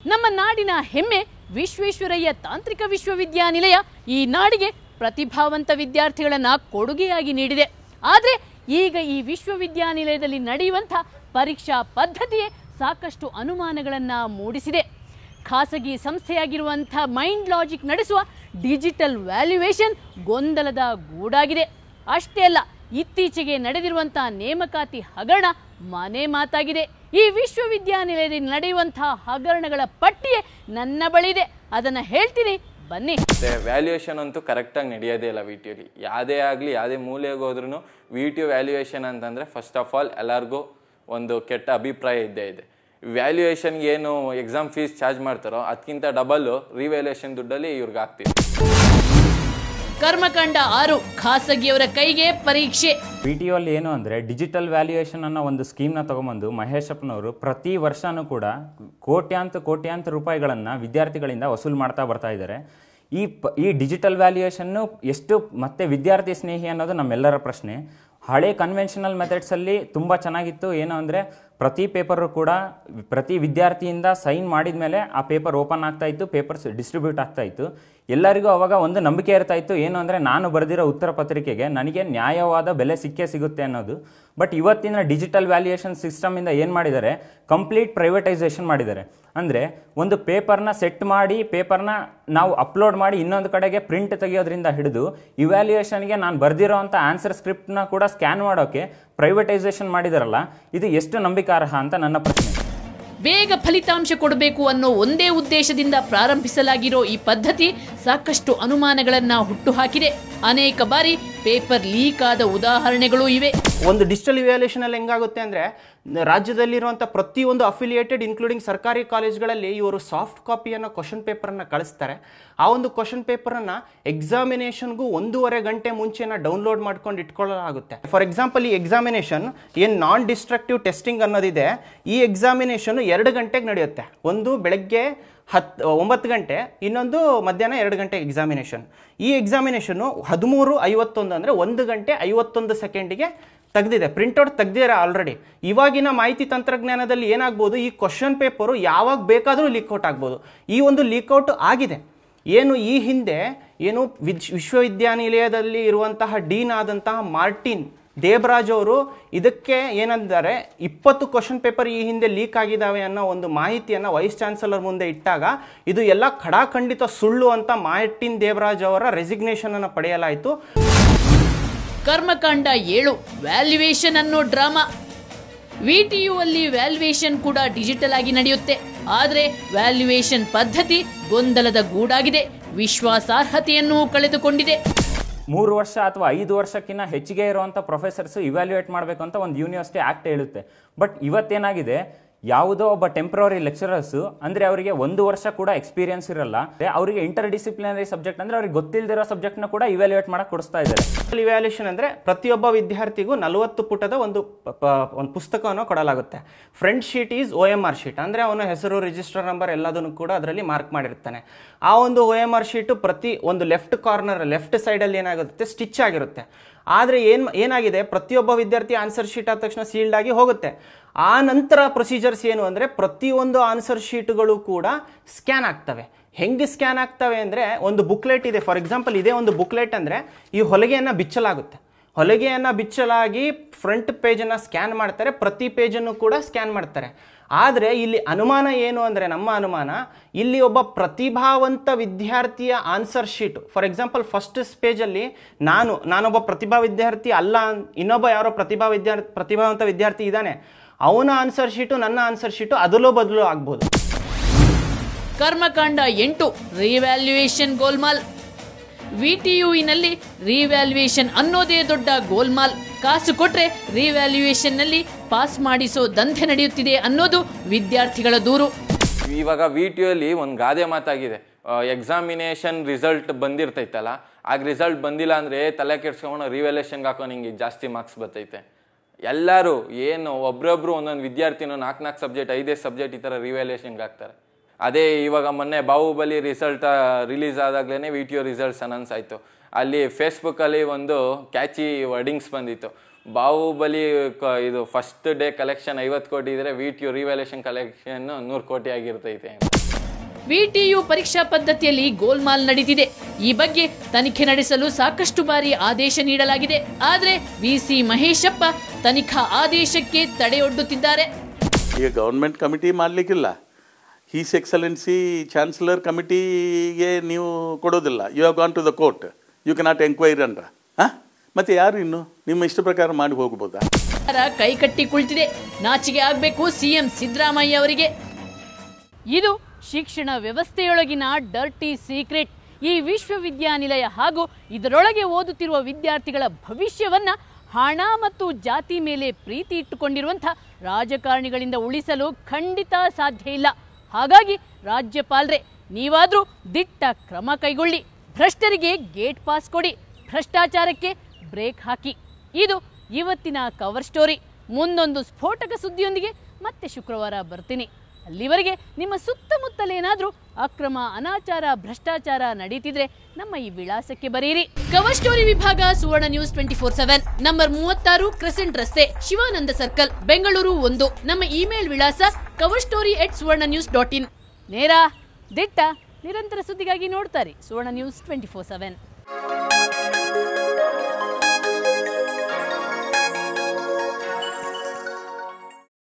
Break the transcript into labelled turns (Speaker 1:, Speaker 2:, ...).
Speaker 1: ನಮ್ಮ ನಾಡಿನ ಹೆಮ್ಮೆ ವಿಶ್ವೇಶ್ವರಯ್ಯ ತಾಂತ್ರಿಕ ವಿಶ್ವವಿದ್ಯಾನಿಲಯ ಈ ನಾಡಿಗೆ ಪ್ರತಿಭಾವಂತ ವಿದ್ಯಾರ್ಥಿಗಳನ್ನ ಕೊಡುಗೆಯಾಗಿ ನೀಡಿದೆ ಆದರೆ ಈಗ ಈ ವಿಶ್ವವಿದ್ಯಾನಿಲಯದಲ್ಲಿ ನಡೆಯುವಂಥ ಪರೀಕ್ಷಾ ಪದ್ಧತಿಯೇ ಸಾಕಷ್ಟು ಅನುಮಾನಗಳನ್ನು ಮೂಡಿಸಿದೆ ಖಾಸಗಿ ಸಂಸ್ಥೆಯಾಗಿರುವಂಥ ಮೈಂಡ್ ಲಾಜಿಕ್ ನಡೆಸುವ ಡಿಜಿಟಲ್ ವ್ಯಾಲ್ಯೂಯೇಷನ್ ಗೊಂದಲದ ಗೂಡಾಗಿದೆ ಅಷ್ಟೇ ಅಲ್ಲ ಇತ್ತೀಚೆಗೆ ನಡೆದಿರುವಂಥ ನೇಮಕಾತಿ ಹಗರಣ ಮನೆ ಮಾತಾಗಿದೆ ಈ ವಿಶ್ವವಿದ್ಯಾನಿಲಯದಲ್ಲಿ ನಡೆಯುವಂತಹ ಹಗರಣಗಳ ಪಟ್ಟಿಯೇ ನನ್ನ ಬಳಿದೆ ಅದನ್ನು ಹೇಳ್ತೀನಿ ಬನ್ನಿ
Speaker 2: ಮತ್ತೆ ವ್ಯಾಲ್ಯೂಯೇಷನ್ ಅಂತೂ ಕರೆಕ್ಟಾಗಿ ನಡೆಯೋದೇ ಇಲ್ಲ ವಿ ಟಿ ಯಲ್ಲಿ ಯಾವುದೇ ಆಗಲಿ ಯಾವುದೇ ಮೂಲೆಗೆ ಹೋದ್ರೂ ವಿ ಟಿ ವ್ಯಾಲ್ಯೂಯೇಷನ್ ಅಂತಂದರೆ ಫಸ್ಟ್ ಆಫ್ ಆಲ್ ಎಲ್ಲರಿಗೂ ಒಂದು ಕೆಟ್ಟ ಅಭಿಪ್ರಾಯ ಇದ್ದೇ ಇದೆ ವ್ಯಾಲ್ಯೂಯೇಷನ್ಗೆ ಏನು ಎಕ್ಸಾಮ್ ಫೀಸ್ ಚಾರ್ಜ್ ಮಾಡ್ತಾರೋ ಅದಕ್ಕಿಂತ ಡಬಲ್ಲು ರಿವ್ಯಾಲ್ಯೂಯೇಷನ್ ದುಡ್ಡಲ್ಲಿ ಇವ್ರಿಗೆ ಆಗ್ತೀವಿ
Speaker 1: ಕರ್ಮಕಾಂಡ ಆರು ಖಾಸಗಿಯವರ ಕೈಗೆ ಪರೀಕ್ಷೆ
Speaker 3: ಪಿ ಟಿ ಅಲ್ಲಿ ಏನು ಅಂದರೆ ಡಿಜಿಟಲ್ ವ್ಯಾಲ್ಯೂಯೇಷನ್ ಅನ್ನೋ ಒಂದು ಸ್ಕೀಮ್ನ ತೊಗೊಂಬಂದು ಮಹೇಶಪ್ಪನವರು ಪ್ರತಿ ವರ್ಷನೂ ಕೂಡ ಕೋಟ್ಯಾಂತ ಕೋಟ್ಯಾಂತ ರೂಪಾಯಿಗಳನ್ನು ವಿದ್ಯಾರ್ಥಿಗಳಿಂದ ವಸೂಲು ಮಾಡ್ತಾ ಬರ್ತಾ ಇದ್ದಾರೆ ಈ ಪ ಈ ಡಿಜಿಟಲ್ ವ್ಯಾಲ್ಯೂಯೇಷನ್ನು ಎಷ್ಟು ಮತ್ತೆ ವಿದ್ಯಾರ್ಥಿ ಸ್ನೇಹಿ ಅನ್ನೋದು ನಮ್ಮೆಲ್ಲರ ಪ್ರಶ್ನೆ ಹಳೆ ಕನ್ವೆನ್ಷನಲ್ ಮೆಥಡ್ಸಲ್ಲಿ ತುಂಬ ಚೆನ್ನಾಗಿತ್ತು ಏನು ಅಂದರೆ ಪ್ರತಿ ಪೇಪರು ಕೂಡ ಪ್ರತಿ ವಿದ್ಯಾರ್ಥಿಯಿಂದ ಸೈನ್ ಮಾಡಿದ ಮೇಲೆ ಆ ಪೇಪರ್ ಓಪನ್ ಆಗ್ತಾ ಇತ್ತು ಪೇಪರ್ಸ್ ಡಿಸ್ಟ್ರಿಬ್ಯೂಟ್ ಆಗ್ತಾ ಇತ್ತು ಎಲ್ಲರಿಗೂ ಅವಾಗ ಒಂದು ನಂಬಿಕೆ ಇರ್ತಾ ಇತ್ತು ಏನು ಅಂದರೆ ನಾನು ಬರೆದಿರೋ ಉತ್ತರ ಪತ್ರಿಕೆಗೆ ನನಗೆ ನ್ಯಾಯವಾದ ಬೆಲೆ ಸಿಕ್ಕೇ ಸಿಗುತ್ತೆ ಅನ್ನೋದು ಬಟ್ ಇವತ್ತಿನ ಡಿಜಿಟಲ್ ವ್ಯಾಲ್ಯೂಯೇಷನ್ ಸಿಸ್ಟಮಿಂದ ಏನು ಮಾಡಿದ್ದಾರೆ ಕಂಪ್ಲೀಟ್ ಪ್ರೈವೇಟೈಸೇಷನ್ ಮಾಡಿದ್ದಾರೆ ಅಂದರೆ ಒಂದು ಪೇಪರ್ನ ಸೆಟ್ ಮಾಡಿ ಪೇಪರ್ನ ನಾವು ಅಪ್ಲೋಡ್ ಮಾಡಿ ಇನ್ನೊಂದು ಕಡೆಗೆ ಪ್ರಿಂಟ್ ತೆಗೆಯೋದ್ರಿಂದ ಹಿಡಿದು ಇವ್ಯಾಲ್ಯೂಯೇಷನ್ಗೆ ನಾನು ಬರೆದಿರೋಂಥ ಆನ್ಸರ್ ಸ್ಕ್ರಿಪ್ಟ್ನ ಕೂಡ ಸ್ಕ್ಯಾನ್ ಮಾಡೋಕ್ಕೆ ಪ್ರೈವೇಟೈಸೇಷನ್ ಮಾಡಿದಾರಲ್ಲ ಇದು ಎಷ್ಟು ನಂಬಿಕಾರ್ಹ ಅಂತ ನನ್ನ ಪ್ರಶ್ನೆ
Speaker 1: ಬೇಗ ಫಲಿತಾಂಶ ಕೊಡಬೇಕು ಅನ್ನೋ ಒಂದೇ ಉದ್ದೇಶದಿಂದ ಪ್ರಾರಂಭಿಸಲಾಗಿರೋ ಈ ಪದ್ಧತಿ ಸಾಕಷ್ಟು ಅನುಮಾನಗಳನ್ನ ಹುಟ್ಟುಹಾಕಿದೆ ಅನೇಕ ಬಾರಿ ಪೇಪರ್ ಲೀಕ್ ಆದ ಉದಾಹರಣೆಗಳೂ ಇವೆ
Speaker 4: ಒಂದು ಡಿಜಿಟಲ್ ಇವ್ಯಾಲ್ಯೂಷನ್ ಅಲ್ಲಿ ಹೆಂಗಾಗುತ್ತೆ ಅಂದ್ರೆ ರಾಜ್ಯದಲ್ಲಿರುವಂಥ ಪ್ರತಿಯೊಂದು ಅಫಿಲಿಯೇಟೆಡ್ ಇನ್ಕ್ಲೂಡಿಂಗ್ ಸರ್ಕಾರಿ ಕಾಲೇಜ್ಗಳಲ್ಲಿ ಇವರು ಸಾಫ್ಟ್ ಕಾಪಿಯನ್ನು ಕ್ವಶನ್ ಪೇಪರನ್ನು ಕಳಿಸ್ತಾರೆ ಆ ಒಂದು ಕ್ವಶನ್ ಪೇಪರನ್ನು ಎಕ್ಸಾಮಿನೇಷನ್ಗೂ ಒಂದೂವರೆ ಗಂಟೆ ಮುಂಚೆನ ಡೌನ್ಲೋಡ್ ಮಾಡ್ಕೊಂಡು ಇಟ್ಕೊಳ್ಳಲಾಗುತ್ತೆ ಫಾರ್ ಎಕ್ಸಾಂಪಲ್ ಈ ಎಕ್ಸಾಮಿನೇಷನ್ ಏನು ನಾನ್ ಡಿಸ್ಟ್ರಕ್ಟಿವ್ ಟೆಸ್ಟಿಂಗ್ ಅನ್ನೋದಿದೆ ಈ ಎಕ್ಸಾಮಿನೇಷನ್ ಎರಡು ಗಂಟೆಗೆ ನಡೆಯುತ್ತೆ ಒಂದು ಬೆಳಗ್ಗೆ ಹತ್ತು ಒಂಬತ್ತು ಗಂಟೆ ಇನ್ನೊಂದು ಮಧ್ಯಾಹ್ನ ಎರಡು ಗಂಟೆ ಎಕ್ಸಾಮಿನೇಷನ್ ಈ ಎಕ್ಸಾಮಿನೇಷನ್ನು ಹದಿಮೂರು ಐವತ್ತೊಂದು ಅಂದರೆ ಒಂದು ಗಂಟೆ ಐವತ್ತೊಂದು ಸೆಕೆಂಡಿಗೆ ತೆಗ್ದಿದೆ ಪ್ರಿಂಟ್ಔಟ್ ತೆಗ್ದಿದ್ದಾರೆ ಆಲ್ರೆಡಿ ಇವಾಗಿನ ಮಾಹಿತಿ ತಂತ್ರಜ್ಞಾನದಲ್ಲಿ ಏನಾಗ್ಬೋದು ಈ ಕ್ವಶನ್ ಪೇಪರು ಯಾವಾಗ ಬೇಕಾದರೂ ಲೀಕ್ಔಟ್ ಆಗ್ಬೋದು ಈ ಒಂದು ಲೀಕ್ಔಟ್ ಆಗಿದೆ ಏನು ಈ ಹಿಂದೆ ಏನು ವಿದ್ ವಿಶ್ವವಿದ್ಯಾನಿಲಯದಲ್ಲಿ ಇರುವಂತಹ ಡೀನ್ ಆದಂತಹ ಮಾರ್ಟಿನ್ ದೇವರಾಜ್ ಅವರು ಇದಕ್ಕೆ ಏನಂದರೆ ಇಪ್ಪತ್ತು ಕ್ವಶನ್ ಪೇಪರ್ ಈ ಹಿಂದೆ ಲೀಕ್ ಆಗಿದ್ದಾವೆ ಅನ್ನೋ ಒಂದು ಮಾಹಿತಿಯನ್ನು ವೈಸ್ ಚಾನ್ಸಲರ್ ಮುಂದೆ ಇಟ್ಟಾಗ ಇದು ಎಲ್ಲ ಖಡಾಖಂಡಿತ ಸುಳ್ಳು ಅಂತ ಮಾರ್ಟಿನ್ ದೇವರಾಜ್ ಅವರ ರೆಸಿಗ್ನೇಷನ್ ಅನ್ನು ಪಡೆಯಲಾಯಿತು
Speaker 1: ಕರ್ಮಕಾಂಡ ಏಳು ವ್ಯಾಲ್ಯೂಯೇಷನ್ ಅನ್ನೋ ಡ್ರಾಮಾ ವಿಟಿಯು ಅಲ್ಲಿ ವ್ಯಾಲ್ಯೂಯೇಷನ್ ಕೂಡ ಡಿಜಿಟಲ್ ಆಗಿ ನಡೆಯುತ್ತೆ ಆದರೆ ವ್ಯಾಲ್ಯೂಯೇಷನ್ ಪದ್ಧತಿ ಗೊಂದಲದ ಗೂಡಾಗಿದೆ ವಿಶ್ವಾಸಾರ್ಹತೆಯನ್ನು ಕಳೆದುಕೊಂಡಿದೆ
Speaker 3: ಮೂರು ವರ್ಷ ಅಥವಾ ಐದು ವರ್ಷಕ್ಕಿಂತ ಹೆಚ್ಚಿಗೆ ಇರುವಂಥ ಪ್ರೊಫೆಸರ್ಸ್ ಇವ್ಯಾಲ್ಯೂಯೇಟ್ ಮಾಡಬೇಕು ಅಂತ ಒಂದು ಯೂನಿವರ್ಸಿಟಿ ಆ್ಯಕ್ಟ್ ಹೇಳುತ್ತೆ ಬಟ್ ಇವತ್ತೇನಾಗಿದೆ ಯಾವುದೋ ಒಬ್ಬ ಟೆಂಪ್ರವರಿ ಲೆಕ್ಚರರ್ಸು ಅಂದರೆ ಅವರಿಗೆ ಒಂದು ವರ್ಷ ಕೂಡ ಎಕ್ಸ್ಪೀರಿಯನ್ಸ್ ಇರಲ್ಲ ಅವರಿಗೆ ಇಂಟರ್ ಡಿಸಿಪ್ಲಿನರಿ ಸಬ್ಜೆಕ್ಟ್ ಅಂದರೆ ಅವ್ರಿಗೆ ಗೊತ್ತಿಲ್ಲದಿರೋ ಸಬ್ಜೆಕ್ಟ್ನ ಕೂಡ ಇವ್ಯಾಲ್ಯೂಯೇಟ್ ಮಾಡಕ್ಕೆ ಕೊಡಿಸ್ತಾ ಇದ್ದಾರೆ
Speaker 4: ಇವ್ಯಾಲ್ಯೂಷನ್ ಅಂದರೆ ಪ್ರತಿಯೊಬ್ಬ ವಿದ್ಯಾರ್ಥಿಗೂ ನಲವತ್ತು ಪುಟದ ಒಂದು ಪ- ಪ- ಒಂದು ಪುಸ್ತಕವನ್ನು ಕೊಡಲಾಗುತ್ತೆ front sheet is O M R sheet ಅಂದರೆ ಅವನ ಹೆಸರು ರಿಜಿಸ್ಟರ್ ನಂಬರ್ ಎಲ್ಲದನ್ನು ಕೂಡ ಅದರಲ್ಲಿ ಮಾರ್ಕ್ ಮಾಡಿರ್ತಾನೆ ಆ ಒಂದು ಒ ಎಮ್ ಆರ್ ಶೀಟು ಪ್ರತಿ ಒಂದು ಲೆಫ್ಟ್ ಕಾರ್ನರ್ ಲೆಫ್ಟ್ ಸೈಡಲ್ಲಿ ಏನಾಗುತ್ತೆ ಸ್ಟಿಚ್ ಆಗಿರುತ್ತೆ ಆದರೆ ಏನು ಏನಾಗಿದೆ ಪ್ರತಿಯೊಬ್ಬ ವಿದ್ಯಾರ್ಥಿ ಆನ್ಸರ್ ಶೀಟ್ ಆದ ತಕ್ಷಣ ಸೀಲ್ಡ್ ಆಗಿ ಹೋಗುತ್ತೆ ಆ ನಂತರ ಪ್ರೊಸೀಜರ್ಸ್ ಏನು ಅಂದರೆ ಪ್ರತಿಯೊಂದು ಆನ್ಸರ್ ಶೀಟ್ಗಳು ಕೂಡ ಸ್ಕ್ಯಾನ್ ಆಗ್ತವೆ ಹೆಂಗೆ ಸ್ಕ್ಯಾನ್ ಆಗ್ತವೆ ಅಂದರೆ ಒಂದು ಬುಕ್ಲೆಟ್ ಇದೆ ಫಾರ್ ಎಕ್ಸಾಂಪಲ್ ಇದೇ ಒಂದು ಬುಕ್ಲೆಟ್ ಅಂದರೆ ಈ ಹೊಲಿಗೆಯನ್ನು ಬಿಚ್ಚಲಾಗುತ್ತೆ ಹೊಲಿಗೆಯನ್ನು ಬಿಚ್ಚಲಾಗಿ ಫ್ರಂಟ್ ಪೇಜನ್ನು ಸ್ಕ್ಯಾನ್ ಮಾಡ್ತಾರೆ ಪ್ರತಿ ಪೇಜನ್ನು ಕೂಡ ಸ್ಕ್ಯಾನ್ ಮಾಡ್ತಾರೆ ಆದರೆ ಇಲ್ಲಿ ಅನುಮಾನ ಏನು ಅಂದರೆ ನಮ್ಮ ಅನುಮಾನ ಇಲ್ಲಿ ಒಬ್ಬ ಪ್ರತಿಭಾವಂತ ವಿದ್ಯಾರ್ಥಿಯ answer sheet for example first ಪೇಜಲ್ಲಿ ನಾನು ನಾನೊಬ್ಬ ಪ್ರತಿಭಾ ವಿದ್ಯಾರ್ಥಿ ಅಲ್ಲ ಅನ್- ಇನ್ನೊಬ್ಬ ಯಾರೋ ಪ್ರತಿಭಾ ವಿದ್ಯಾರ್ಥಿ ಪ್ರತಿಭಾವಂತ ವಿದ್ಯಾರ್ಥಿ ಇದ್ದಾನೆ ಅವನ ಆನ್ಸರ್ ಶೀಟು ನನ್ನ ಆನ್ಸರ್ ಶೀಟು ಅದಲು ಬದಲು ಆಗ್ಬೋದು
Speaker 1: ಕರ್ಮಕಾಂಡ ಎಂಟು ರಿವ್ಯಾಲ್ಯೂಯೇಷನ್ ಗೋಲ್ಮಾಲ್ ವಿಟಿಯುನಲ್ಲಿ ರಿವ್ಯಾಲ್ಯೂಯೇಷನ್ ಅನ್ನೋದೇ ದೊಡ್ಡ ಗೋಲ್ಮಾಲ್ ಕಾಸು ಕೊಟ್ರೆ ರಿವ್ಯಾಲ್ಯೂಯೇಷನ್ನಲ್ಲಿ ಪಾಸ್ ಮಾಡಿಸೋ ದಂಧೆ ನಡೆಯುತ್ತಿದೆ ಅನ್ನೋದು ವಿದ್ಯಾರ್ಥಿಗಳ ದೂರು
Speaker 2: ಇವಾಗ ವಿ ಟಿ ಯಲ್ಲಿ ಒಂದು ಗಾದೆ ಮಾತಾಗಿದೆ ಎಕ್ಸಾಮಿನೇಷನ್ ರಿಸಲ್ಟ್ ಬಂದಿರ್ತೈತಲ್ಲ ಆಗ ರಿಸಲ್ಟ್ ಬಂದಿಲ್ಲ ಅಂದರೆ ತಲೆ ಕೆಡ್ಸ್ಕೊಂಡು ರಿವ್ಯಾಲ್ಯೂಷನ್ಗೆ ಹಾಕೋ ನಿಂಗೆ ಜಾಸ್ತಿ ಮಾರ್ಕ್ಸ್ ಬರ್ತೈತೆ ಎಲ್ಲರೂ ಏನು ಒಬ್ರೊಬ್ರು ಒಂದೊಂದು ವಿದ್ಯಾರ್ಥಿನೂ ನಾಲ್ಕು ನಾಲ್ಕು ಸಬ್ಜೆಕ್ಟ್ ಐದೈದು ಸಬ್ಜೆಕ್ಟ್ ಈ ಥರ ರಿವ್ಯಾಲ್ಯೂಷನ್ಗೆ ಹಾಕ್ತಾರೆ ಅದೇ ಇವಾಗ ಮೊನ್ನೆ ಬಾಹುಬಲಿ ರಿಸಲ್ಟ್ ರಿಲೀಸ್ ಆದಾಗಲೇ V T U results announce ಆಯಿತು ಅಲ್ಲಿ ಫೇಸ್ಬುಕ್ಕಲ್ಲಿ ಒಂದು ಕ್ಯಾಚಿ ವರ್ಡಿಂಗ್ಸ್ ಬಂದಿತ್ತು ಬಾಹುಬಲಿ ಕ- ಇದು ಫಸ್ಟ್ ಡೇ ಕಲೆಕ್ಷನ್ ಐವತ್ತು ಕೋಟಿ ಇದ್ರೆ V T U revaluation collection ನೂರು ಕೋಟಿ ಆಗಿರ್ತೈತೆ ಅಂತ
Speaker 1: ವಿಟಿಯು ಪರೀಕ್ಷಾ ಪದ್ಧತಿಯಲ್ಲಿ ಗೋಲ್ಮಾಲ್ ನಡೀತಿದೆ ಈ ಬಗ್ಗೆ ತನಿಖೆ ನಡೆಸಲು ಸಾಕಷ್ಟು ಬಾರಿ ಆದೇಶ ನೀಡಲಾಗಿದೆ ಆದರೆ ವಿಸಿ ಮಹೇಶಪ್ಪ ತನಿಖಾ ಆದೇಶಕ್ಕೆ ತಡೆಯೊಡ್ಡುತ್ತಿದ್ದಾರೆ
Speaker 5: ಈಗ ಗೌರ್ಮೆಂಟ್ ಕಮಿಟಿ ಮಾಡಲಿಕ್ಕಿಲ್ಲ ಹೀಸ್ ಎಕ್ಸಲೆನ್ಸಿ ಚಾನ್ಸಲರ್ ಕಮಿಟಿಗೆ ನೀವು ಕೊಡೋದಿಲ್ಲ you have gone to the court you cannot enquiry ಅಂದ್ರ ಹಾಂ ಮತ್ತೆ ಯಾರು ಇನ್ನು ನಿಮ್ಮ ಇಷ್ಟ ಪ್ರಕಾರ ಮಾಡಿ ಹೋಗ್ಬೋದಾ
Speaker 1: ಸರ್ಕಾರ ಕೈಕಟ್ಟಿ ಕುಳಿತಿದೆ ನಾಚಿಗೆ ಆಗಬೇಕು ಸಿಎಂ ಸಿದ್ದರಾಮಯ್ಯ ಅವರಿಗೆ ಇದು ಶಿಕ್ಷಣ ವ್ಯವಸ್ಥೆಯೊಳಗಿನ ಡರ್ಟಿ ಸೀಕ್ರೆಟ್ ಈ ವಿಶ್ವವಿದ್ಯಾನಿಲಯ ಹಾಗೂ ಇದರೊಳಗೆ ಓದುತ್ತಿರುವ ವಿದ್ಯಾರ್ಥಿಗಳ ಭವಿಷ್ಯವನ್ನ ಹಣ ಮತ್ತು ಜಾತಿ ಮೇಲೆ ಪ್ರೀತಿ ಇಟ್ಟುಕೊಂಡಿರುವಂಥ ರಾಜಕಾರಣಿಗಳಿಂದ ಉಳಿಸಲು ಖಂಡಿತ ಸಾಧ್ಯ ಇಲ್ಲ ಹಾಗಾಗಿ ರಾಜ್ಯಪಾಲರೇ ನೀವಾದ್ರೂ ದಿಟ್ಟ ಕ್ರಮ ಕೈಗೊಳ್ಳಿ ಭ್ರಷ್ಟರಿಗೆ ಗೇಟ್ ಪಾಸ್ ಕೊಡಿ ಭ್ರಷ್ಟಾಚಾರಕ್ಕೆ ಬ್ರೇಕ್ ಹಾಕಿ ಇದು ಇವತ್ತಿನ ಕವರ್ ಸ್ಟೋರಿ ಮುಂದೊಂದು ಸ್ಫೋಟಕ ಸುದ್ದಿಯೊಂದಿಗೆ ಮತ್ತೆ ಶುಕ್ರವಾರ ಬರ್ತೀನಿ ಅಲ್ಲಿವರೆಗೆ ನಿಮ್ಮ ಸುತ್ತಮುತ್ತಲೇನಾದ್ರೂ ಅಕ್ರಮ ಅನಾಚಾರ ಭ್ರಷ್ಟಾಚಾರ ನಡೀತಿದ್ರೆ ನಮ್ಮ ಈ ವಿಳಾಸಕ್ಕೆ ಬರೆಯಿರಿ ಕವರ್ ಸ್ಟೋರಿ ವಿಭಾಗ Suvarna news twenty four seven number ಮೂವತ್ತಾರು ಕ್ರೆಸೆಂಟ್ ರಸ್ತೆ ಶಿವಾನಂದ ಸರ್ಕಲ್ ಬೆಂಗಳೂರು ಒಂದು ನಮ್ಮ ಇಮೇಲ್ ವಿಳಾಸ cover story at Suvarna news dot in ನೇರ ದಿಟ್ಟ ನಿರಂತರ ಸುದ್ದಿಗಾಗಿ ನೋಡ್ತಾರೆ Suvarna news twenty four seven